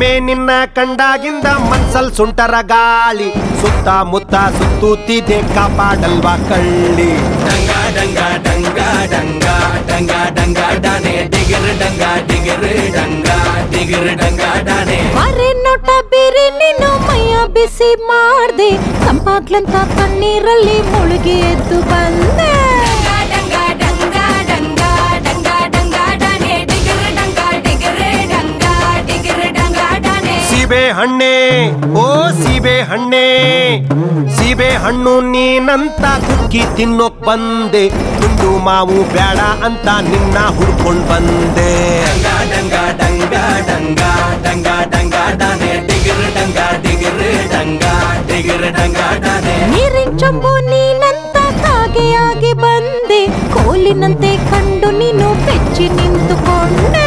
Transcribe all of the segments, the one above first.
ಒಮ್ಮೆ ನಿನ್ನ ಕಂಡಾಗಿಂದ ಮನ್ಸಲ್ ಸುಂಟರ ಗಾಳಿ ಸುತ್ತ ಮುತ್ತ ಸುತ್ತೂತಿದೆ ಕಾಪಾಡಲ್ವಾ ಕಳ್ಳಿ ಡಂಗ ಡಂಗ ಡಂಗ ಡಂಗ ಡಂಗ ಡಂಗ ಡಾನೆ ಡಿಗರ್ ಡಂಗ ಡಿಗರ್ ಡಂಗ ಡಿಗರ್ ಡಂಗ ಡಾನೆ ಮಾರೆ ನೋಟ ಬೇರೆ ನೀನು ಮೈಯ ಬಿಸಿ ಮಾಡ್ದೆ ತಂಪಾಗ್ಲಂತ ಕಣ್ಣೀರಲ್ಲಿ ಮುಳುಗಿ ಎದ್ದು ಬಂದೆ ಸೀಬೆ ಹಣ್ಣೆ ಓ ಸೀಬೆ ಹಣ್ಣೆ ಸೀಬೆ ಹಣ್ಣು ನೀನಂತ ಕುಕ್ಕಿ ತಿನ್ನೋಕ್ ಬಂದೆ ತುಂಡು ಮಾವು ಬೇಡ ಅಂತ ನಿನ್ನ ಹುಡ್ಕೊಂಡ್ ಬಂದೆ ಡಂಗ ಡಂಗ ಡಂಗ ಡಂಗ ಡಂಗ ಡಾನೆ ಡಿಗರ್ ಡಂಗ ಡಿಗರ್ ಡಂಗ ಡಿಗರ್ ಡಂಗ ಡಾನೆ ನೀರಿನ ಚಂಬು ನೀನಂತ ಕಾಗೆಯಾಗಿ ಬಂದೆ ಕೋಲಿನಂತೆ ಕಂಡು ನೀನು ಬೆಚ್ಚಿ ನಿಂತುಕೊಂಡೆ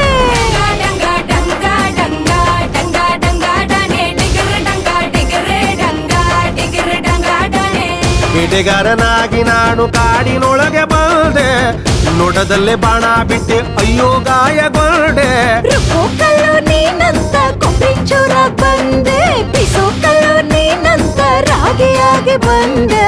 ಬೇಟೆಗಾರನಾಗಿ ನಾನು ಕಾಡಿನೊಳಗೆ ಬಂದೆ ನೋಟದಲ್ಲೇ ಬಾಣ ಬಿಟ್ಟೆ ಅಯ್ಯೋ ಗಾಯಗೊಂಡೆ ರುಬ್ಬೋ ಕಲ್ಲು ನೀನಂತ ಕೊಬ್ಬರಿ ಚೂರ ಬಂದೆ ಬಿಸೋ ಕಲ್ಲು ನೀನಂತ ರಾಗಿಯಾಗಿ ಬಂದೆ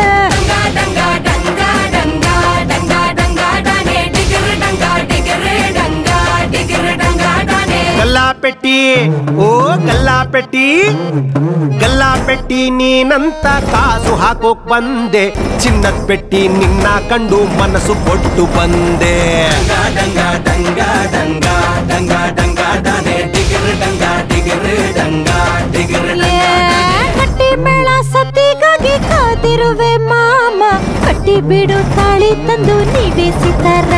ಗಲ್ಲಾ ಪೆಟ್ಟಿ ಓ ಗಲ್ಲಾ ಪೆಟ್ಟಿ ಗಲ್ಲಾ ಪೆಟ್ಟಿ ನೀನಂತ ಕಾಸು ಹಾಕೋಕ್ ಬಂದೆ ಚಿನ್ನದ ಪೆಟ್ಟಿ ನಿನ್ನ ಕಂಡು ಮನಸ್ಸು ಕೊಟ್ಟು ಬಂದೆ ಡಂಗ ಡಂಗ ಡಂಗ ಡಂಗ ಡಂಗ ಡಾನೆ ಡಿಗರ್ ಡಂಗ ಡಿಗರ್ ಡಂಗ ಡಿಗರ್ ಏ, ಕಟ್ಟಿ ಮೇಳ ಸತಿಗಾಗಿ ಕಾದಿರುವೆ ಮಾಮ ಕಟ್ಟಿ ಬಿಡು ತಾಳಿ ತಂದು ನೀವೇ ಸಿತಾರ